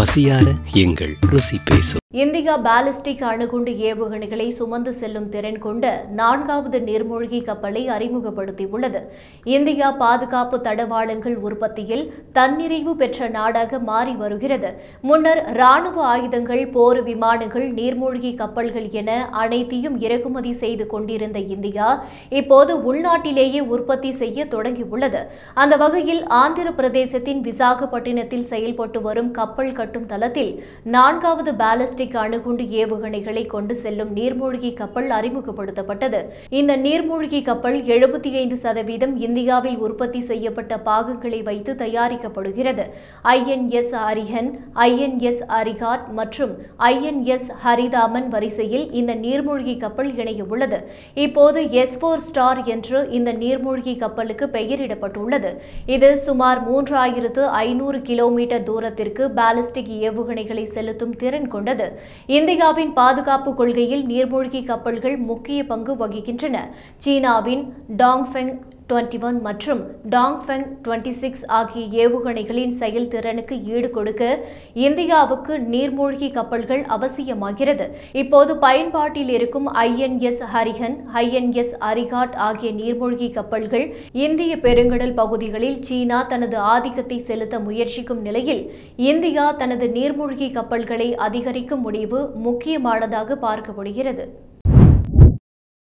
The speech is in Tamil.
பசியார எங்கள் ருசி பேசும் இந்தியா பாலிஸ்டிக் அணுகுண்டு ஏவுகணைகளை சுமந்து செல்லும் திறன் கொண்ட நான்காவது நீர்மூழ்கி கப்பலை அறிமுகப்படுத்தியுள்ளது இந்தியா பாதுகாப்பு தடவாளங்கள் உற்பத்தியில் தன்னிறைவு பெற்ற நாடாக மாறி வருகிறது முன்னர் ராணுவ ஆயுதங்கள் போர் விமானங்கள் நீர்மூழ்கி கப்பல்கள் என அனைத்தையும் இறக்குமதி செய்து கொண்டிருந்த இந்தியா இப்போது உள்நாட்டிலேயே உற்பத்தி செய்ய தொடங்கியுள்ளது அந்த வகையில் ஆந்திர பிரதேசத்தின் விசாகப்பட்டினத்தில் செயல்பட்டு வரும் கப்பல் கட்டும் தளத்தில் நான்காவது பாலிஸ்டிக் அணுகுண்டு ஏவுகணைகளை கொண்டு செல்லும் நீர்மூழ்கி கப்பல் அறிமுகப்படுத்தப்பட்டது இந்த நீர்மூழ்கி கப்பல் எழுபத்தி ஐந்து சதவீதம் இந்தியாவில் உற்பத்தி செய்யப்பட்ட பாகங்களை வைத்து தயாரிக்கப்படுகிறது ஐஎன்எஸ் அரிஹன் ஐஎன்எஸ் அரிகாட் மற்றும் ஐஎன்எஸ் ஹரிதாமன் வரிசையில் இந்த நீர்மூழ்கி கப்பல் இணைய உள்ளது இப்போது எஸ் போர் ஸ்டார் என்று இந்த நீர்மூழ்கி கப்பலுக்கு பெயரிடப்பட்டுள்ளது இது சுமார் மூன்றாயிரத்து ஐநூறு கிலோமீட்டர் தூரத்திற்கு பாலிஸ்டிக் ஏவுகணைகளை செலுத்தும் திறன் கொண்டது இந்தியாவின் பாதுகாப்பு கொள்கையில் நீர்மூழ்கி கப்பல்கள் முக்கிய பங்கு வகிக்கின்றன சீனாவின் டாங்ஃபெங் 21 ஒன் மற்றும் டாங்ஃபெங் 26 சிக்ஸ் ஆகிய ஏவுகணைகளின் செயல்திறனுக்கு ஈடு கொடுக்க இந்தியாவுக்கு நீர்மூழ்கி கப்பல்கள் அவசியமாகிறது இப்போது பயன்பாட்டில் இருக்கும் ஐஎன்எஸ் ஹரிஹன் ஐஎன்எஸ் அரிகாட் ஆகிய நீர்மூழ்கி கப்பல்கள் இந்திய பெருங்கடல் பகுதிகளில் சீனா தனது ஆதிக்கத்தை செலுத்த முயற்சிக்கும் நிலையில் இந்தியா தனது நீர்மூழ்கி கப்பல்களை அதிகரிக்கும் முடிவு முக்கியமானதாக பார்க்கப்படுகிறது